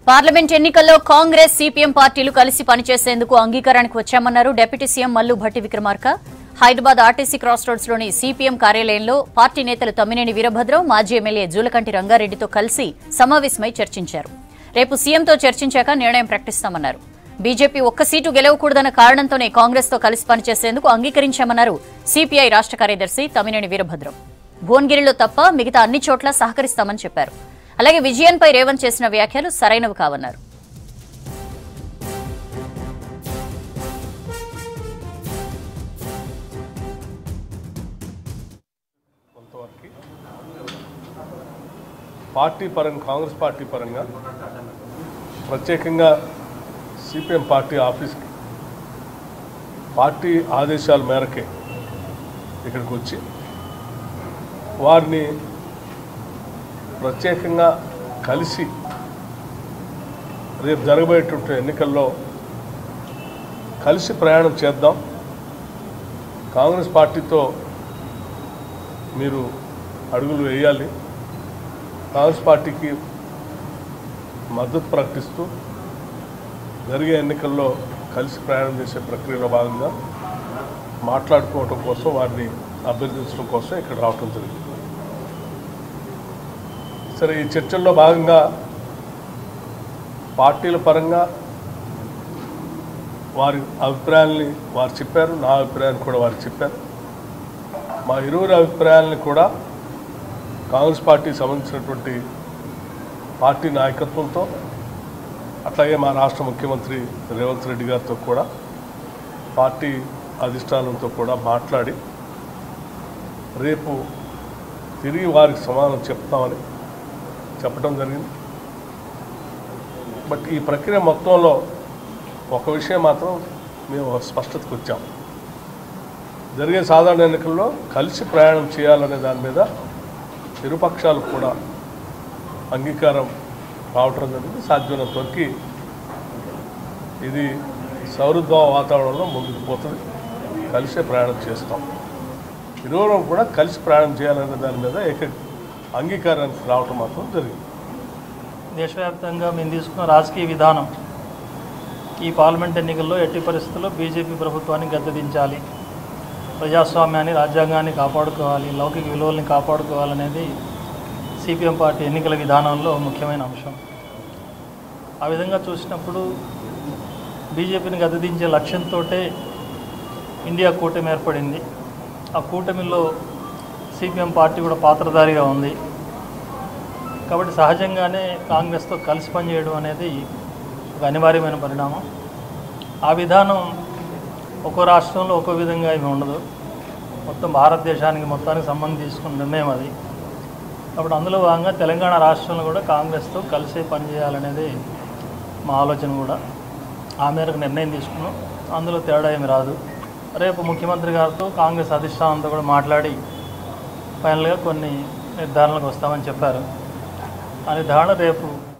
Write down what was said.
parliament ఎన్నికల్లో Congress CPM పార్టీలు కలిసి పనిచేసేందుకు అంగీకారానికి వచ్చామన్నారు deputy CM Mallu Bhatti Vikramarka Hyderabad RTC cross roads లోని సిపిఎం కార్యాలయంలో పార్టీ నేతలు తమ్మినేని వీరభద్రం మాజీ ఎమ్మెల్యే జూలకంటి రంగారెడ్డితో కలిసి సమావేశమై చర్చించారు రేపు సీఎంతో చర్చించాక నిర్ణయం ప్రకటిస్తామన్నారు బీజేపీ ఒక్క సీటు గెలవకూడదన్న కారణంతోనే కాంగ్రెస్ తో కలిసి పనిచేసేందుకు అంగీకరించామన్నారు సిపిఐ రాష్ట్ర కార్యదర్శి తమ్మినేని వీరభద్రం భువనగిరిలో తప్ప మిగతా అన్ని చోట్ల సహకరిస్తామని చెప్పారు అలాగే విజయన్పై రేవంత్ చేసిన వ్యాఖ్యలు సరైనవి కావన్నారు కొంతవరకు పార్టీ పరంగా కాంగ్రెస్ పార్టీ పరంగా ప్రత్యేకంగా సిపిఎం పార్టీ ఆఫీస్కి పార్టీ ఆదేశాల మేరకే ఇక్కడికి వచ్చి వారిని ప్రత్యేకంగా కలిసి రేపు జరగబోయేటువంటి ఎన్నికల్లో కలిసి ప్రయాణం చేద్దాం కాంగ్రెస్ పార్టీతో మీరు అడుగులు వేయాలి కాంగ్రెస్ పార్టీకి మద్దతు ప్రకటిస్తూ జరిగే ఎన్నికల్లో కలిసి ప్రయాణం చేసే ప్రక్రియలో భాగంగా మాట్లాడుకోవటం కోసం వారిని అభ్యర్థించడం కోసం ఇక్కడ రావటం జరిగింది సరే ఈ చర్చల్లో భాగంగా పార్టీల పరంగా వారి అభిప్రాయాల్ని వారు చెప్పారు నా అభిప్రాయాన్ని కూడా వారు చెప్పారు మా ఇరువురి అభిప్రాయాలను కూడా కాంగ్రెస్ పార్టీకి సంబంధించినటువంటి పార్టీ నాయకత్వంతో అట్లాగే మా రాష్ట్ర ముఖ్యమంత్రి రేవంత్ రెడ్డి గారితో కూడా పార్టీ అధిష్టానంతో కూడా మాట్లాడి రేపు తిరిగి వారికి సమాధానం చెప్తామని చెప్పడం జరిగింది బట్ ఈ ప్రక్రియ మొత్తంలో ఒక విషయం మాత్రం మేము ఒక స్పష్టతకు వచ్చాం జరిగే సాధారణ ఎన్నికల్లో కలిసి ప్రయాణం చేయాలనే దాని మీద ఇరుపక్షాలు కూడా అంగీకారం రావటం జరిగింది సాధ్యమైనంత వరకు ఇది సౌహృద్భావ వాతావరణంలో ముందుకు పోతుంది కలిసే ప్రయాణం చేస్తాం ఇరువురం కూడా కలిసి ప్రయాణం చేయాలనే దాని మీద ఏక అంగీకారానికి రావటం మాత్రం జరిగింది దేశవ్యాప్తంగా మేము తీసుకున్న రాజకీయ విధానం ఈ పార్లమెంట్ ఎన్నికల్లో ఎట్టి పరిస్థితుల్లో బీజేపీ ప్రభుత్వాన్ని గద్దెదించాలి ప్రజాస్వామ్యాన్ని రాజ్యాంగాన్ని కాపాడుకోవాలి లౌకిక విలువల్ని కాపాడుకోవాలనేది సిపిఎం పార్టీ ఎన్నికల విధానంలో ముఖ్యమైన అంశం ఆ విధంగా చూసినప్పుడు బీజేపీని గద్దెదించే లక్ష్యంతో ఇండియా కూటమి ఏర్పడింది ఆ కూటమిలో సిపిఎం పార్టీ కూడా పాత్రధారిగా ఉంది కాబట్టి సహజంగానే కాంగ్రెస్తో కలిసి పనిచేయడం అనేది ఒక అనివార్యమైన పరిణామం ఆ విధానం ఒక్కో రాష్ట్రంలో ఒక్కో విధంగా ఏమి ఉండదు మొత్తం భారతదేశానికి మొత్తానికి సంబంధం తీసుకున్న నిర్ణయం అది కాబట్టి అందులో భాగంగా తెలంగాణ రాష్ట్రంలో కూడా కాంగ్రెస్తో కలిసే పనిచేయాలనేది మా ఆలోచన కూడా ఆ మేరకు నిర్ణయం తీసుకున్నాం అందులో తేడా ఏమి రాదు రేపు ముఖ్యమంత్రి గారితో కాంగ్రెస్ అధిష్టానంతో కూడా మాట్లాడి ఫైనల్గా కొన్ని నిర్ధారణలకు వస్తామని చెప్పారు ఆ నిర్ధారణ రేపు